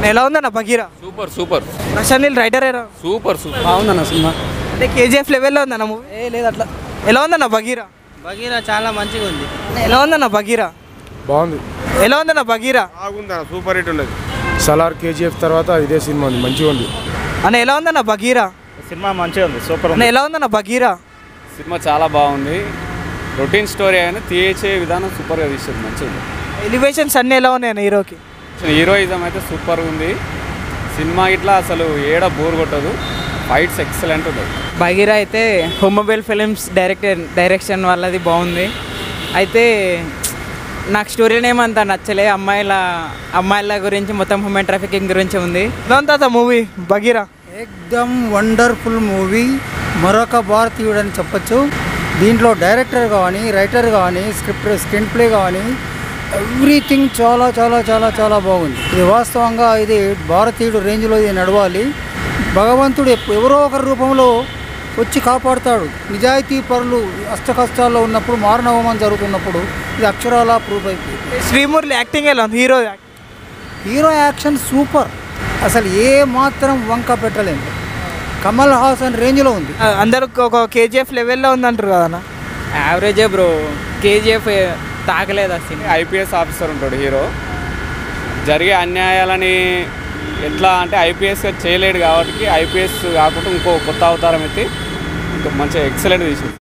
ఎలా ఉందన్న Bagheera super super Prashanth Neel writer ఏరా సూపర్ సూపర్ బాగుందన్న సినిమా అంటే కేజీఎఫ్ లెవెల్లో ఉందన్న మూవీ ఏ లేదు అట్లా ఎలా ఉందన్న బగీరా బగీరా చాలా మంచిగా ఉంది ఎలా ఉందన్న బగీరా బాగుంది ఎలా ఉందన్న బగీరా బాగుంది సూపర్ హిట్ ఉన్నది సలార్ కేజీఎఫ్ తర్వాత ఇదే సినిమా ఉంది మంచిగా ఉంది అన్న ఎలా ఉందన్న బగీరా సినిమా మంచిగా ఉంది సూపర్ అన్న ఎలా ఉందన్న బగీరా సినిమా చాలా బాగుంది రొటీన్ స్టోరీ అయినా తీయచే విధానం సూపర్గా తీసేది మంచిగా ఉంది ఎలివేషన్స్ అన్నీ ఎలా ఉన్నాయన్న హీరోకి హీరోయిజం అయితే సూపర్ ఉంది సినిమా ఇట్లా అసలు ఏడ బోర్ కొట్టదు ఫైట్స్ ఎక్సలెంట్ ఉంటుంది బగీరా అయితే హోమోబైల్ ఫిలిమ్స్ డైరెక్టర్ డైరెక్షన్ వాళ్ళది బాగుంది అయితే నాకు స్టోరీ నేమ్ అంత నచ్చలే అమ్మాయిల అమ్మాయిల గురించి మొత్తం హ్యూమన్ ట్రాఫికింగ్ గురించి ఉంది ఎలా ఉంది తాత మూవీ బగీరా ఎక్దమ్ వండర్ఫుల్ మూవీ మరొక భారతీయుడు అని చెప్పొచ్చు దీంట్లో డైరెక్టర్ కానీ రైటర్ కానీ స్క్రిప్ట్ స్క్రీన్ ప్లే కానీ ఎవ్రీథింగ్ చాలా చాలా చాలా చాలా బాగుంది ఇది వాస్తవంగా ఇది భారతీయుడు రేంజ్లో ఇది నడవాలి భగవంతుడు ఎప్పు- ఎవరో ఒకరి రూపంలో వచ్చి కాపాడుతాడు నిజాయితీ పరులు అష్ట కష్టాల్లో ఉన్నప్పుడు మారణహోమం జరుగుతున్నప్పుడు ఇది అక్షరాల ప్రూఫ్ అయిపోయింది శ్రీమురళి యాక్టింగ్ ఎలా ఉంది హీరో హీరో యాక్షన్ సూపర్ అసలు ఏ మాత్రం వంక పెట్టలేము కమల్ హాసన్ రేంజ్లో ఉంది అందరూ ఒక కేజీఎఫ్ లెవెల్లో ఉందంటారు కదా అన్న యావరేజే బ్రో కేజీఎఫ్ తాకలేదు ఆ సినిమా ఐపీఎస్ ఆఫీసర్ ఉంటాడు హీరో జరిగే అన్యాయాలని ఎట్లా అంటే ఐపీఎస్ చేయలేడు కాబట్టి ఐపీఎస్ కాకుండా ఇంకో కొత్త అవతారం ఎత్తి మంచిగా ఎక్సలెంట్ తీసింది